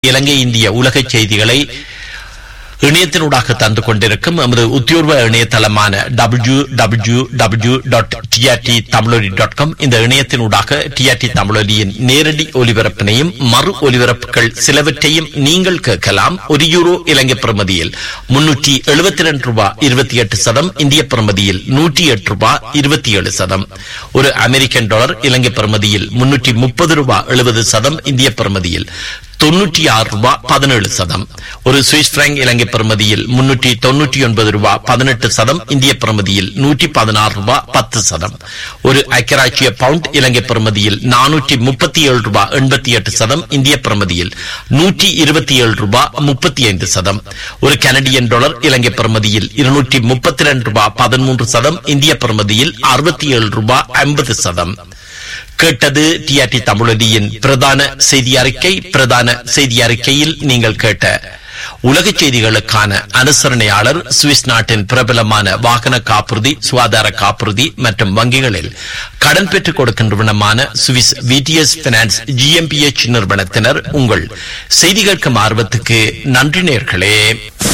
இலங்கை இந்திய உலக செய்திகளை இணையத்தினூடாக தந்து கொண்டிருக்கும் எமது உத்தியோர்வ இணையதளமான W W W dot T R T Tamiloli dot com இந்த இணையத்தினூடாக டிஆர்டி தமிழொலியின் நேரடி ஒலிபரப்பினையும் மறு ஒலிபரப்புகள் சிலவற்றையும் நீங்கள் கேட்கலாம் ஒரு யூரோ இலங்கை பிரமதியில் முன்னூற்றி எழுபத்தி ரெண்டு ரூபாய் இருபத்தி எட்டு சதம் இந்திய பிரமதியில் நூற்றி எட்டு ரூபாய் இருபத்தி ஏழு சதம் ஒரு அமெரிக்கன் டாலர் இலங்கை பிரமதியில் முன்னூற்றி முப்பது ரூபாய் எழுபது சதம் இந்திய பிரமதியில் தொன்னூற்றி ஆறு ரூபாய் பதினேழு சதம் ஒரு சுவிஸ் பிராங்க் இலங்கை பிரமதியில் முன்னூற்றி தொன்னூற்றி ஒன்பது ரூபாய் பதினெட்டு சதம் இந்திய பிரமதியில் நூற்றி பதினாறு ரூபாய் பத்து சதம் ஒரு ஐக்கியராட்சிய பவுண்ட் இலங்கை பிரமதியில் நானூற்றி முப்பத்தி ஏழு ரூபாய் எண்பத்தி எட்டு சதம் இந்திய பிரமதியில் நூற்றி இருபத்தி ஏழு ரூபாய் முப்பத்தி ஐந்து சதம் ஒரு கனடியன் டாலர் இலங்கை பிரமதியில் இருநூற்றி முப்பத்தி ரெண்டு ரூபாய் பதிமூன்று சதம் இந்திய பிரமதியில் அறுபத்தி ஏழு ரூபாய் ஐம்பது சதம் கேட்டது டிஆர்டி தமிழொலியின் பிரதான செய்தி அறிக்கை பிரதான செய்தி அறிக்கையில் நீங்கள் கேட்ட உலக செய்திகளுக்கான அனுசரணையாளர் சுவிஸ் நாட்டின் பிரபலமான வாகன காப்புறுதி சுகாதார காப்புறுதி மற்றும் வங்கிகளில் கடன் பெற்றுக் கொடுக்கின்றவனமான சுவிஸ் விடிஎஸ் பினான்ஸ் ஜிஎம்பிஎச் நிறுவனத்தினர் உங்கள் செய்தி கேட்கும் ஆர்வத்துக்கு நன்றி நேர்களே